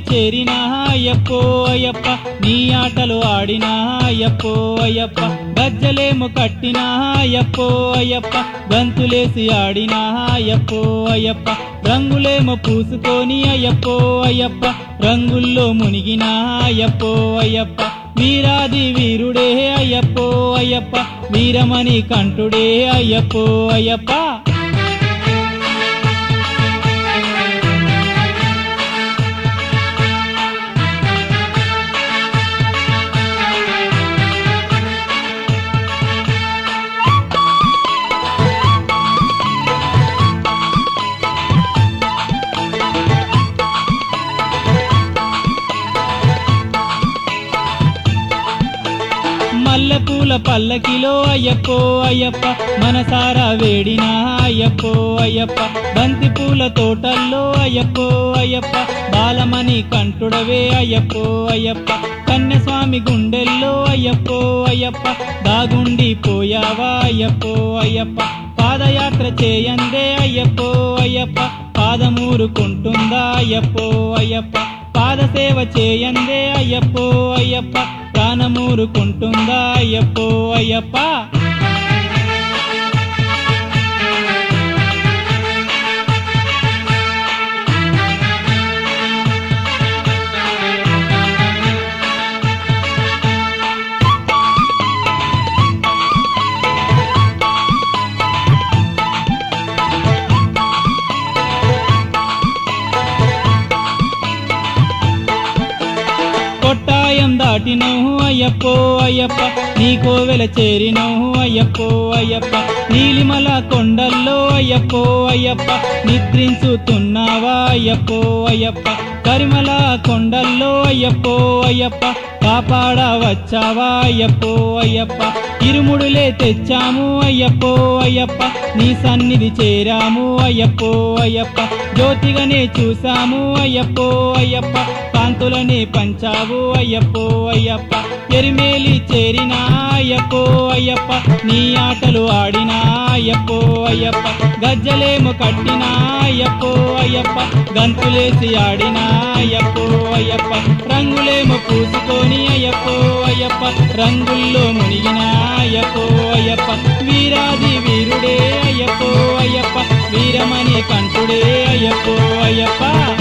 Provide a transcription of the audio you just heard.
చేరినా అయ్యప్పో అయ్యప్ప నీ ఆటలు ఆడినా అయ్యప్పో అయ్యప్ప గజ్జలేమో కట్టినా అయ్యప్పో అయ్యప్ప గంతులేసి ఆడినా అయ్యప్పో అయ్యప్ప రంగులేమో పూసుకొని అయ్యప్పో అయ్యప్ప రంగుల్లో మునిగినా అయ్యప్పో అయ్యప్ప వీరాది వీరుడే అయ్యప్పో అయ్యప్ప వీరమణి కంఠుడే అయ్యప్పో అయ్యప్ప మల్లెపూల పల్లకిలో అయ్యప్పో అయ్యప్ప మనసారా వేడినా అయ్యప్పో అయ్యప్ప బంతి పూల తోటల్లో అయ్యప్పో అయ్యప్ప బాలమణి కంఠుడవే అయ్యప్పో అయ్యప్ప కన్యస్వామి గుండెల్లో అయ్యప్పో అయ్యప్ప దాగుండి పోయావా అయ్యప్పో అయ్యప్ప పాదయాత్ర చేయందే అయ్యప్పో అయ్యప్ప పాదమూరుకుంటుందా అయ్యప్పో అయ్యప్ప పాదసేవ చేయందే అయ్యప్పో అయ్యప్ప ప్రాణమూరుకుంటుందా అయ్యప్పో అయ్యప్ప కొట్టాయం దాటినవు అయ్యప్పో అయ్యప్ప నీ కోవెల చేరినవు అయ్యప్పో అయ్యప్ప నీలిమల కొండల్లో అయ్యప్పో అయ్యప్ప నిద్రించుతున్నావా అయ్యప్పో అయ్యప్ప కరిమల కొండల్లో అయ్యప్పో అయ్యప్ప కాపాడ వచ్చావా అయ్యప్పో అయ్యప్ప ఇరుముడులే తెచ్చాము అయ్యప్పో అయ్యప్ప నీ సన్నిధి చేరాము అయ్యప్పో అయ్యప్ప జ్యోతిగానే చూసాము అయ్యప్పో అయ్యప్ప కాంతులనే పంచావు అయ్యప్పో అయ్యప్ప ఎరిమేలి చేరినా అయ్యప్పో అయ్యప్ప నీ ఆటలు ఆడినా అయ్యప్పో అయ్యప్ప గజ్జలేమో కట్టినా అయ్యప్పో అయ్యప్ప గంతులేసి ఆడినా అయ్యప్పో అయ్యప్ప రంగులేమో పూసుకొని అయ్యప్పో అయ్యప్ప రంగుల్లో మునిగినా అయ్యప్పో అయ్యప్ప వీరాది వీరుడే అయ్యప్పో అయ్యప్ప వీరమణి కంఠుడే అయ్యప్పో అయ్యప్ప